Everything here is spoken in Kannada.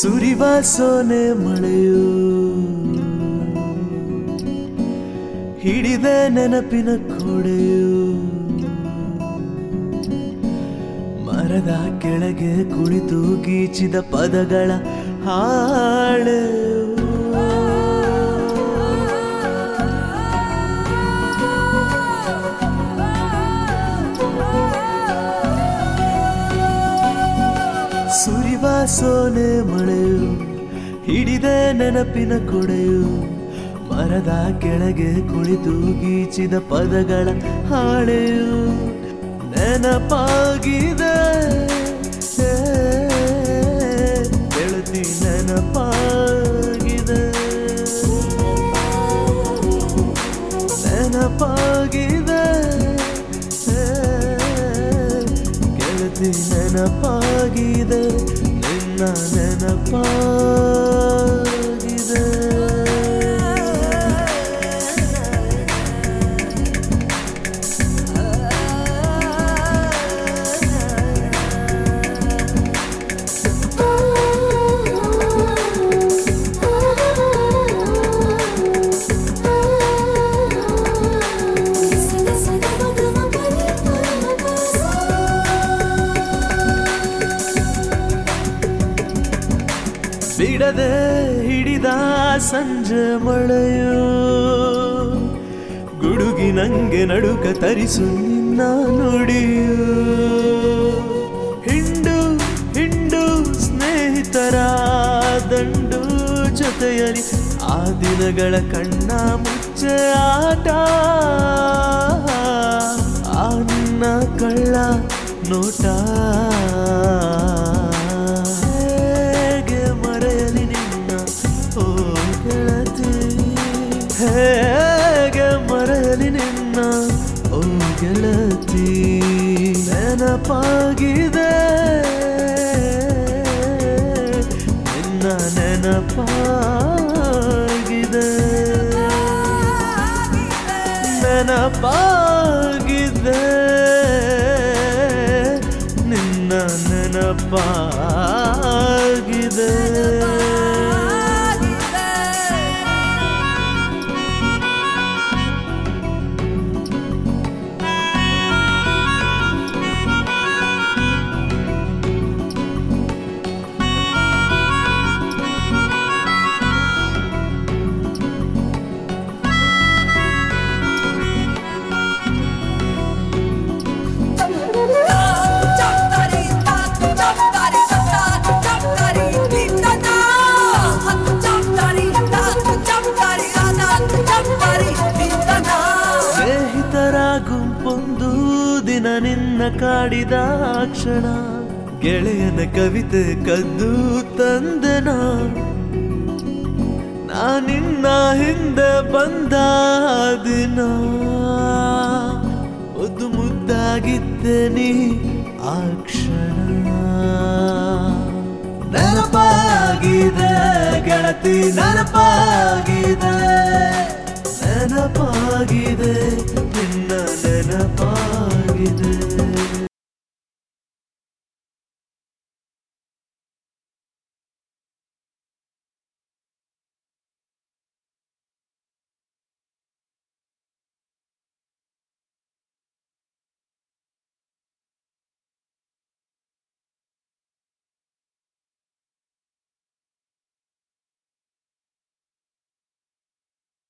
ಸುರಿವ ಸೋನೆ ಮಳೆಯು ಹಿಡಿದೆ ನೆನಪಿನ ಕೊಡೆಯು ಮರದ ಕೆಳಗೆ ಕುಳಿತು ಗೀಚಿದ ಪದಗಳ ಹಾಳು ಸುರಿವ ಸೋನೆ ಮಳೆಯು ಹಿಡಿದೆ ನೆನಪಿನ ಕೊಡೆಯು ಮರದ ಕೆಳಗೆ ಕುಳಿತು ಗೀಚಿದ ಪದಗಳ ಹಾಳೆಯು ನೆನಪಾಗಿದೆ ಏ, ಗೆಳತಿ ನೆನಪಾಗಿದೆ ನೆನಪಾಗಿದೆ ಏ, ಗೆಳತಿ ನೆನಪಾಗಿದೆ ನಿನ್ನ ನೆನಪಾಗಿದೆ ಬಿಡದೆ ಹಿಡಿದ ಸಂಜೆ ಮಳೆಯು ಗುಡುಗಿ ನಂಗೆ ನಡುಕ ತರಿಸು ನಿನ್ನ ನುಡಿಯು ಹಿಂಡು ಹಿಂಡು ಸ್ನೇಹಿತರ ದಂಡು ಜೊತೆಯಲಿ ಆ ದಿನಗಳ ಕಣ್ಣ ಮುಚ್ಚೆ ಆಟ ಆ ನಿನ್ನ ಕಳ್ಳ ನೋಟ ಹೇಗೆ ಮರೆಯಲಿ ನಿನ್ನ ಓ ಗೆಳತಿ ಹೇಗೆ ಮರೆಯಲಿ ನಿನ್ನ ಓ ಗೆಳತಿ ನೆನಪಾಗಿದೆ ನಿನ್ನ ನೆನಪಾಗಿದೆ ನೆನಪಾಗಿದೆ ನಿನ್ನ ನೆನಪಾಗಿದೆ ಸ್ನೇಹಿತರ ಗುಂಪೊಂದು ದಿನ ನಿನ್ನ ಕಾಡಿದ ಕ್ಷಣ ಗೆಳೆಯನ ಕವಿತೆ ಕದ್ದು ತಂದೆನ ನಾ ನಿನ್ನ ಹಿಂದೆ ಬಂದ ದಿನ ಮುದ್ದು ಮುದ್ದಾಗಿದ್ದೆ ನೀ ಆ ಕ್ಷಣ ನೆನಪಾಗಿದೆ ಗೆಳತಿ ನೆನಪಾಗಿದೆ ನೆನಪಾಗಿದೆ